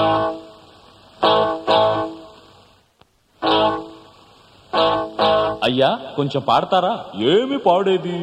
అయ్యా కొంచెం పాడతారా ఏమి పాడేది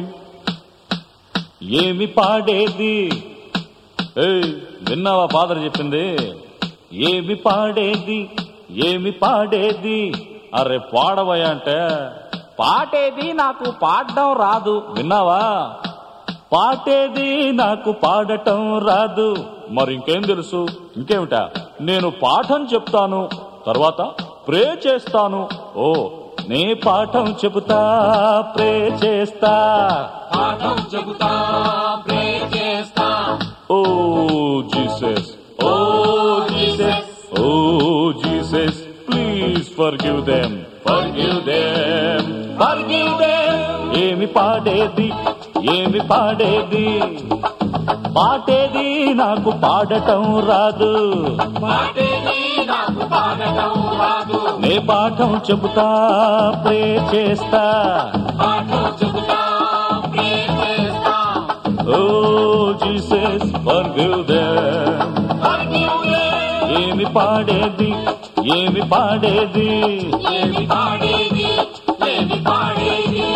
ఏమి పాడేది ఏయ్ విన్నావా ఫాదర్ చెప్పింది ఏమి పాడేది ఏమి పాడేది అరే పాడవయ్యా అంటే పాటేది నాకు పాడడం రాదు విన్నావా పాటేది నాకు పాడటం రాదు మరి ఇంకేం తెలుసు ఇంకేమిటా నేను పాఠం చెప్తాను తర్వాత ప్రే చేస్తాను ఓ నే పాఠం చెబుతా ప్రే చేస్తా పాఠం చెబుతా ప్రే చేస్తా oh Jesus oh Jesus oh Jesus please forgive them forgive them forgive them ఏమి పాడేది ఏమి పాడేది పాటేది నాకు పాడటం రాదు పాటేది నాకు పాడటం రాదు నే పాఠం చెబుతా ప్రే చేస్తా పాఠం చెబుతా ప్రే చేస్తా oh Jesus forgive them Forgive them. ఏమి పాడేది ఏమి పాడేది ఏమి పాడేది ఏమి పాడేది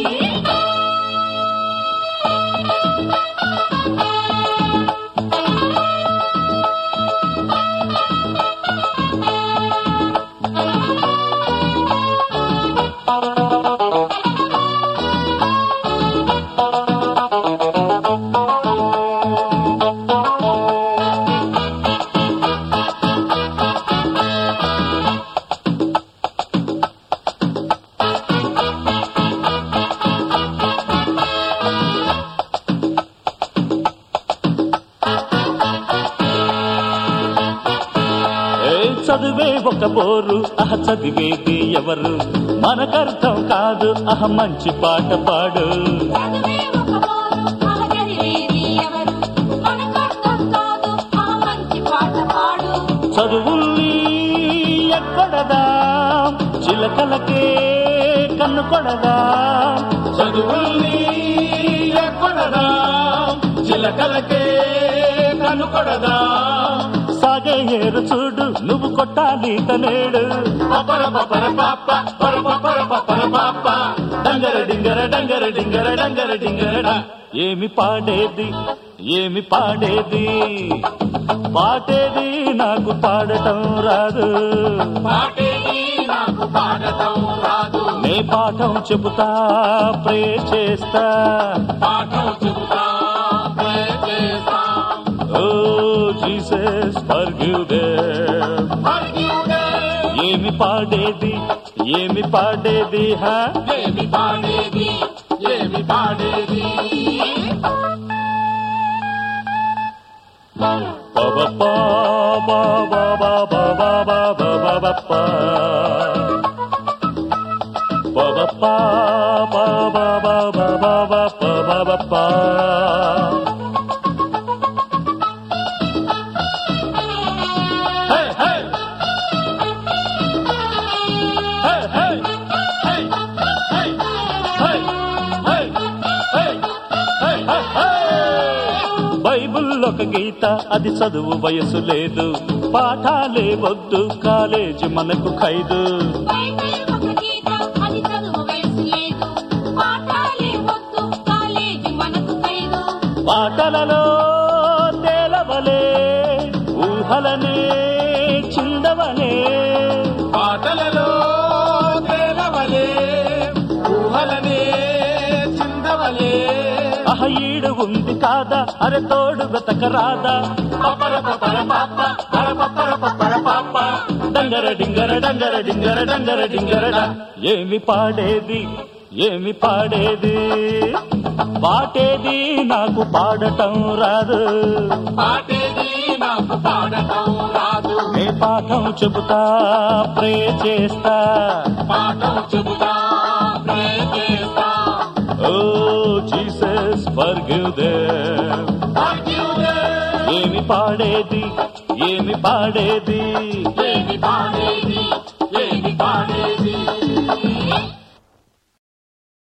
ఏ చదువే ఒక బోరు అహ చదివేది ఎవరు మనకర్థం కాదు అహ మంచి పాట పాడు చదివే ఒక మోరు ఆచరివేది ఎవరు మనకర్థం కాదు ఆ మంచి పాట పాడు చదువుల్ని ఎక్కడదా చిలకలకే కన్ను కొడదా చదువుల్ని ఎక్కడదా చిలకలకే కనుకొడదా సాగే ఏరు చూడు నువ్వు కొట్టాలి తనేడు పపర పపర పాప పర పపర పపర పాప డంగర డింగర డంగర డింగర డంగర డింగర ఏమి పాడేది ఏమి పాడేది పాటేది నాకు పాడటం రాదు పాటేది నాకు పాడటం రాదు నే పాఠం చెబుతా ప్రే చేస్తా పాఠం చెబుతా ప్రే చేస్తా oh Jesus forgive them Forgive them. ఏమి పాడేది ఏమి పాడేది హా ఏమి పాడేది ఏమి పాడేది పబపా బాబా బాబా బాబా బాబా పబపా బాబా బాబా బాబా బాబా Hey, hey! Hey, hey! Hey, hey! Hey, hey! Hey, hey, hey, hey! Bible ఒక గీత అది చదువు వయసు లేదు పాఠాలే వద్దు కాలేజీ మనకు ఖైదు బైబిల్ ఒక గీత అది చదువు వయసు లేదు పాఠాలే వద్దు కాలేజీ మనకు ఖైదు పాటలలో తేలవలే ఊహలనే చిందవలే పాటలలో తేలవలే ఊహలనే చిందవలే అహ ఈడు ఉంది కాదా అరె తోడు వెతకరాదా పపర పపర పాప పర పపర పపర పాప డంగర డింగర డంగర డింగర డంగర డింగర ఏమి పాడేది ఏమి పాడేది పాటేది నాకు పాడటం రాదు పాటేది నాకు పాడటం రాదు ఏ పాఠం చెబుతా ప్రే చేస్తా పాఠం చెబుతా ప్రే చేస్తా oh Jesus forgive them Forgive them. ఏమి పాడేది ఏమి పాడేది ఏమి పాడేది